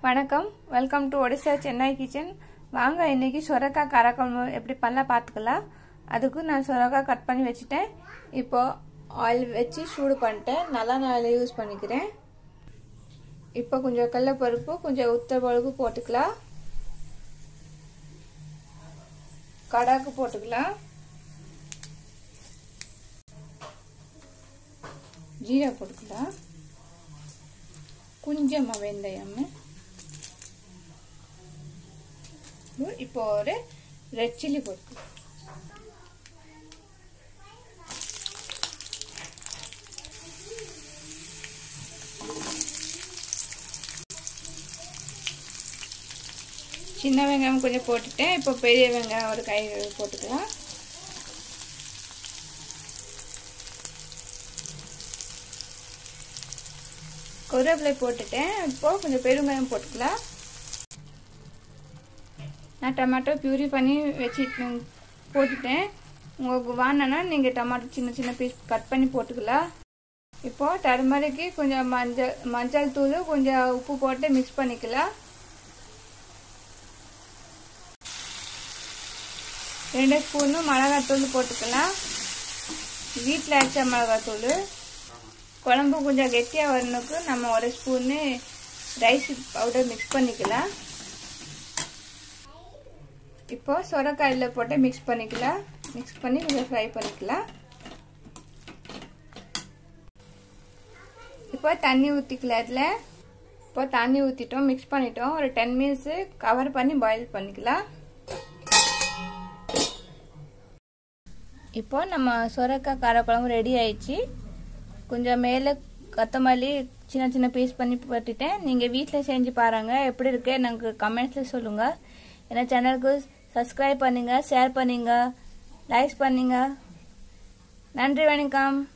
வணக்கம் welcome to Odisha Chennai kitchen வாங்க இன்னைக்கு சொரக்காய் காரக்குழம்பு எப்படி பண்ணலாம் பார்த்துக்கலாம் அதுக்கு நான் சொரக்காய் கட் பண்ணி வச்சுட்டேன் இப்போ ஆயில் வச்சு சூடு பண்ணிட்டேன் நல்லா நான் யூஸ் பண்ணிக்கிறேன் இப்போ கொஞ்சம் கடலப்பருப்பு கொஞ்சம் உத்தர பருப்பு போட்டுக்கலாம் கடாக்கு போட்டுக்கலாம் ஜீரா போட்டுக்கலாம் கொஞ்சமாக வெந்தயம் இப்போ ஒரு ரெட் சில்லி போட்டுக்கலாம் சின்ன வெங்காயம் கொஞ்சம் போட்டுட்டேன் இப்போ பெரிய வெங்காயம் ஒரு கை போட்டுக்கலாம் கருவேப்பிலை போட்டுட்டேன் இப்போ கொஞ்சம் பெருங்காயம் போட்டுக்கலாம் நான் டொமேட்டோ பியூரி பண்ணி வச்சு போட்டுட்டேன் உங்களுக்கு வாங்கினா நீங்கள் டொமேட்டோ சின்ன சின்ன பீஸ் கட் பண்ணி போட்டுக்கலாம் இப்போ டர்மரிக்கு கொஞ்சம் மஞ்சள் மஞ்சள் தூள் கொஞ்சம் உப்பு போட்டு மிக்ஸ் பண்ணிக்கலாம் ரெண்டு ஸ்பூனு மிளகாத்தூள் போட்டுக்கலாம் வீட்டில் அரைச்ச மிளகாத்தூள் குழம்பு கொஞ்சம் கெட்டியாக வரணுக்கு நம்ம ஒரு ஸ்பூனு ரைஸ் பவுடர் மிக்ஸ் பண்ணிக்கலாம் இப்போ சொரக்காயில் போட்டு மிக்ஸ் பண்ணிக்கலாம் மிக்ஸ் பண்ணி கொஞ்சம் ஃப்ரை பண்ணிக்கலாம் இப்போ தண்ணி ஊற்றிக்கலாம் அதில் இப்போ தண்ணி ஊற்றிட்டோம் மிக்ஸ் பண்ணிட்டோம் ஒரு டென் மினிட்ஸு கவர் பண்ணி பாயில் பண்ணிக்கலாம் இப்போ நம்ம சொரக்காய் காரக்குழம்பு ரெடி ஆயிடுச்சு கொஞ்சம் மேலே கொத்தமல்லி சின்ன சின்ன பீஸ் பண்ணி போட்டுட்டேன் நீங்கள் வீட்டில் செஞ்சு பாருங்கள் எப்படி இருக்கு எனக்கு கமெண்ட்ஸில் சொல்லுங்கள் என்ன சேனலுக்கு சப்ஸ்கிரைப் பண்ணுங்கள் ஷேர் பண்ணுங்கள் லைக்ஸ் பண்ணுங்கள் நன்றி வணக்கம்